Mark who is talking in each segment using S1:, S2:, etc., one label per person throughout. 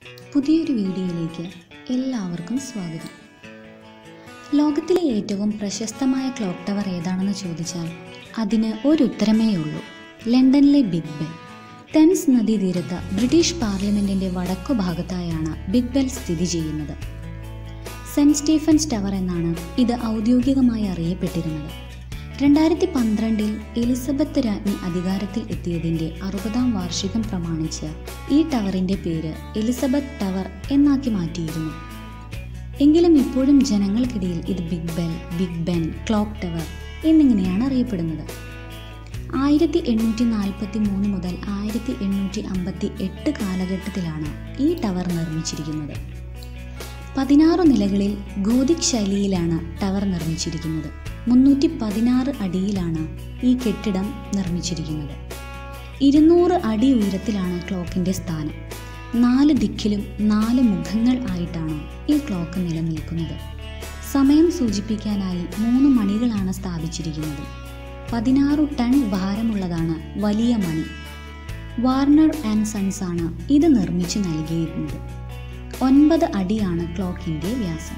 S1: പുതിയൊരു വീഡിയോയിലേക്ക് എല്ലാവർക്കും സ്വാഗതം ലോകത്തിലെ ഏറ്റവും പ്രശസ്തമായ ക്ലോക്ക് ടവർ ഏതാണെന്ന് ചോദിച്ചാൽ അതിന് ഒരു ഉത്തരമേ ഉള്ളൂ ലണ്ടനിലെ ബിഗ് ബെൽ തെംസ് നദീതീരത്ത് ബ്രിട്ടീഷ് പാർലമെന്റിന്റെ വടക്കു ഭാഗത്തായാണ് ബിഗ് ബെൽ സ്ഥിതി ചെയ്യുന്നത് സെന്റ് സ്റ്റീഫൻസ് ടവർ എന്നാണ് ഇത് ഔദ്യോഗികമായി അറിയപ്പെട്ടിരുന്നത് രണ്ടായിരത്തി പന്ത്രണ്ടിൽ എലിസബത്ത് രാജ്ഞി അധികാരത്തിൽ എത്തിയതിൻ്റെ അറുപതാം വാർഷികം പ്രമാണിച്ച് ഈ ടവറിൻ്റെ പേര് എലിസബത്ത് ടവർ എന്നാക്കി മാറ്റിയിരുന്നു എങ്കിലും ഇപ്പോഴും ജനങ്ങൾക്കിടയിൽ ഇത് Big Bell Big Ben clock tower എന്നിങ്ങനെയാണ് അറിയപ്പെടുന്നത് ആയിരത്തി എണ്ണൂറ്റി നാൽപ്പത്തി മൂന്ന് മുതൽ ആയിരത്തി എണ്ണൂറ്റി അമ്പത്തി എട്ട് കാലഘട്ടത്തിലാണ് ഈ ടവർ നിർമ്മിച്ചിരിക്കുന്നത് പതിനാറ് നിലകളിൽ ഗോതിക് ശൈലിയിലാണ് ടവർ നിർമ്മിച്ചിരിക്കുന്നത് മുന്നൂറ്റി പതിനാറ് അടിയിലാണ് ഈ കെട്ടിടം നിർമ്മിച്ചിരിക്കുന്നത് ഇരുന്നൂറ് അടി ഉയരത്തിലാണ് ക്ലോക്കിൻ്റെ സ്ഥാനം നാല് ദിക്കിലും നാല് മുഖങ്ങൾ ആയിട്ടാണ് ഈ ക്ലോക്ക് നിലനിൽക്കുന്നത് സമയം സൂചിപ്പിക്കാനായി മൂന്ന് മണികളാണ് സ്ഥാപിച്ചിരിക്കുന്നത് പതിനാറ് ടൺ ഭാരമുള്ളതാണ് വലിയ മണി വാർണർ ആൻഡ് സൺസ് ആണ് ഇത് നിർമ്മിച്ചു നൽകിയിരുന്നത് ഒൻപത് അടിയാണ് ക്ലോക്കിൻ്റെ വ്യാസം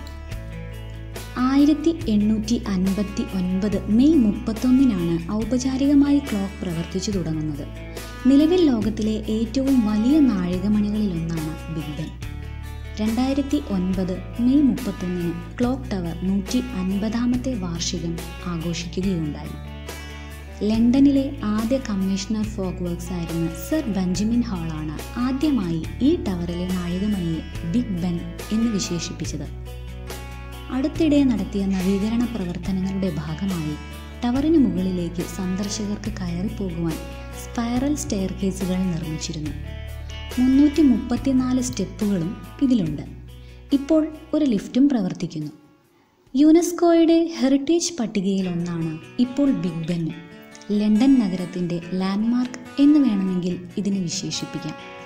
S1: ആയിരത്തി എണ്ണൂറ്റി അൻപത്തി ഒൻപത് മെയ് മുപ്പത്തൊന്നിനാണ് ഔപചാരികമായി ക്ലോക്ക് പ്രവർത്തിച്ചു തുടങ്ങുന്നത് നിലവിൽ ലോകത്തിലെ ഏറ്റവും വലിയ നാഴികമണികളിലൊന്നാണ് ബിഗ് ബെൻ രണ്ടായിരത്തി ഒൻപത് മെയ് മുപ്പത്തൊന്നിന് ക്ലോക്ക് ടവർ നൂറ്റി അൻപതാമത്തെ വാർഷികം ആഘോഷിക്കുകയുണ്ടായി ലണ്ടനിലെ ആദ്യ കമ്മീഷണർ ഫോക്ക് വർക്ക്സ് ആയിരുന്ന സർ ബെഞ്ചമിൻ ഹാളാണ് ആദ്യമായി ഈ ടവറിലെ നാഴികമണിയെ ബിഗ് ബെൻ എന്ന് വിശേഷിപ്പിച്ചത് അടുത്തിടെ നടത്തിയ നവീകരണ പ്രവർത്തനങ്ങളുടെ ഭാഗമായി ടവറിന് മുകളിലേക്ക് സന്ദർശകർക്ക് കയറിപ്പോകുവാൻ സ്പൈറൽ സ്റ്റെയർ കേസുകൾ നിർമ്മിച്ചിരുന്നു മുന്നൂറ്റി മുപ്പത്തിനാല് സ്റ്റെപ്പുകളും ഇതിലുണ്ട് ഇപ്പോൾ ഒരു ലിഫ്റ്റും പ്രവർത്തിക്കുന്നു യുനെസ്കോയുടെ ഹെറിറ്റേജ് പട്ടികയിൽ ഒന്നാണ് ഇപ്പോൾ ബിഗ് ബെൻ ലണ്ടൻ നഗരത്തിൻ്റെ ലാൻഡ്മാർക്ക് എന്ന് വേണമെങ്കിൽ ഇതിനെ വിശേഷിപ്പിക്കാം